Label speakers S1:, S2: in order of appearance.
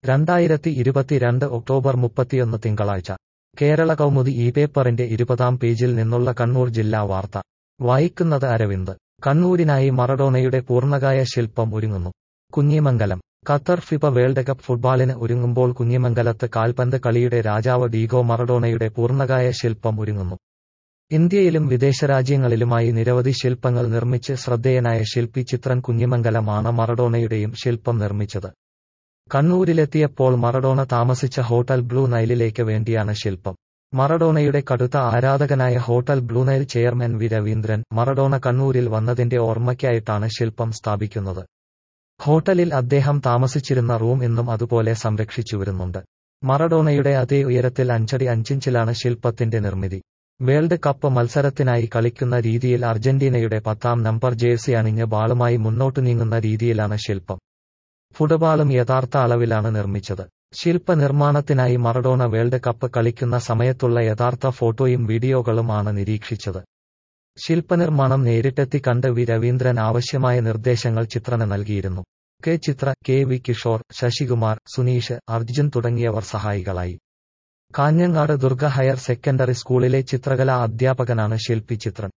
S1: രണ്ടായിരത്തി ഇരുപത്തിരണ്ട് ഒക്ടോബർ മുപ്പത്തിയൊന്ന് തിങ്കളാഴ്ച കേരള കൗമുദി ഈ പേപ്പറിന്റെ ഇരുപതാം പേജിൽ നിന്നുള്ള കണ്ണൂർ ജില്ലാ വാർത്ത വായിക്കുന്നത് അരവിന്ദ് കണ്ണൂരിനായി മറഡോണയുടെ പൂർണ്ണകായ ശില്പം ഒരുങ്ങുന്നു Kunhimangalam Qatar FIFA World Cup ഫുട്ബോളിന് ഒരുങ്ങുമ്പോൾ കുഞ്ഞിമംഗലത്ത് കാൽപന്ത് കളിയുടെ രാജാവ് ഡീഗോ മറഡോണയുടെ പൂർണ്ണകായ ശില്പം ഒരുങ്ങുന്നു ഇന്ത്യയിലും വിദേശരാജ്യങ്ങളിലുമായി നിരവധി ശില്പങ്ങൾ നിർമ്മിച്ച് ശ്രദ്ധേയനായ ശില്പി ചിത്രൻ കുഞ്ഞിമംഗലമാണ് മറഡോണയുടെയും ശില്പം നിർമ്മിച്ചത് കണ്ണൂരിലെത്തിയപ്പോൾ മറഡോണ താമസിച്ച ഹോട്ടൽ ബ്ലൂ നൈലിലേക്ക് വേണ്ടിയാണ് ശില്പം മറഡോണയുടെ കടുത്ത ആരാധകനായ hotel Blue Nile chairman V Raveendran Maradona കണ്ണൂരിൽ വന്നതിന്റെ ഓർമ്മയ്ക്കായിട്ടാണ് ശില്പം സ്ഥാപിക്കുന്നത് ഹോട്ടലിൽ അദ്ദേഹം താമസിച്ചിരുന്ന റൂം ഇന്നും അതുപോലെ സംരക്ഷിച്ചു വരുന്നുണ്ട് മറഡോണയുടെ അതേ ഉയരത്തിൽ അഞ്ചടി അഞ്ചിഞ്ചിലാണ് ശില്പത്തിന്റെ നിർമ്മിതി വേൾഡ് കപ്പ് മത്സരത്തിനായി കളിക്കുന്ന രീതിയിൽ അർജന്റീനയുടെ പത്താം നമ്പർ ജേഴ്സി അണിഞ്ഞ് ബാളുമായി മുന്നോട്ടു നീങ്ങുന്ന രീതിയിലാണ് ശില്പം ഫുട്ബോളും യഥാർത്ഥ അളവിലാണ് നിർമ്മിച്ചത് ശില്പ നിർമ്മാണത്തിനായി മറഡോണ വേൾഡ് കപ്പ് കളിക്കുന്ന സമയത്തുള്ള യഥാർത്ഥ ഫോട്ടോയും വീഡിയോകളും ആണ് നിരീക്ഷിച്ചത് ശില്പനിർമ്മാണം നേരിട്ടെത്തി കണ്ട് വി രവീന്ദ്രൻ ആവശ്യമായ നിർദ്ദേശങ്ങൾ ചിത്രന് നൽകിയിരുന്നു K Chithra K V Kishore Sasikumar Suneesh Arjun തുടങ്ങിയവർ സഹായികളായി കാഞ്ഞങ്ങാട് ദുർഗ ഹയർ സെക്കൻഡറി സ്കൂളിലെ ചിത്രകലാ അധ്യാപകനാണ് ശില്പി ചിത്രൻ